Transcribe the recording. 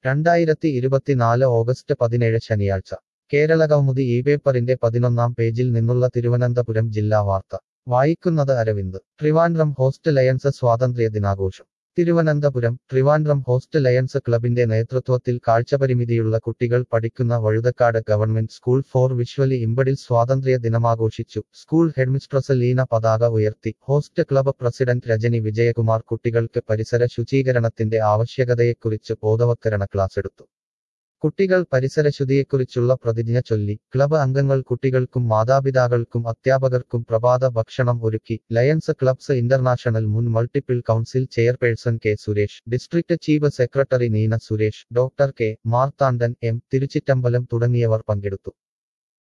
രണ്ടായിരത്തി ഇരുപത്തിനാല് ഓഗസ്റ്റ് പതിനേഴ് ശനിയാഴ്ച കേരളകൗമുദി ഈ പേപ്പറിന്റെ പതിനൊന്നാം പേജിൽ നിന്നുള്ള തിരുവനന്തപുരം ജില്ലാ വാർത്ത വായിക്കുന്നത് അരവിന്ദ് ട്രിവാൻഡ്രം ഹോസ്റ്റ് ലയൺസ് സ്വാതന്ത്ര്യ ദിനാഘോഷം തിരുവനന്തപുരം ട്രിവാൻഡ്രം ഹോസ്റ്റ് ലയൺസ് ക്ലബിന്റെ നേതൃത്വത്തിൽ കാഴ്ചപരിമിതിയുള്ള കുട്ടികൾ പഠിക്കുന്ന Vazhuthacaud government school for visually ഇമ്പഡിൽ സ്വാതന്ത്ര്യ ദിനമാഘോഷിച്ചു സ്കൂൾ ഹെഡ്മിസ്ട്രസ് ലീന പതാക ഉയർത്തി host club president Rajani Vijayakumar കുട്ടികൾക്ക് പരിസര ശുചീകരണത്തിന്റെ ആവശ്യകതയെക്കുറിച്ച് ബോധവത്കരണ ക്ലാസ് എടുത്തു കുട്ടികൾ പരിസരശുദ്ധിയെക്കുറിച്ചുള്ള പ്രതിജ്ഞ ചൊല്ലി ക്ലബ് അംഗങ്ങൾ കുട്ടികൾക്കും മാതാപിതാക്കൾക്കും അധ്യാപകർക്കും പ്രഭാത ഭക്ഷണം ഒരുക്കി ലയൺസ് ക്ലബ്സ് ഇന്റർനാഷണൽ മുൻ multiple council chairperson K Suresh district chief secretary Neena Suresh doctor K Marthandan M Thiruchitambalam തുടങ്ങിയവർ പങ്കെടുത്തു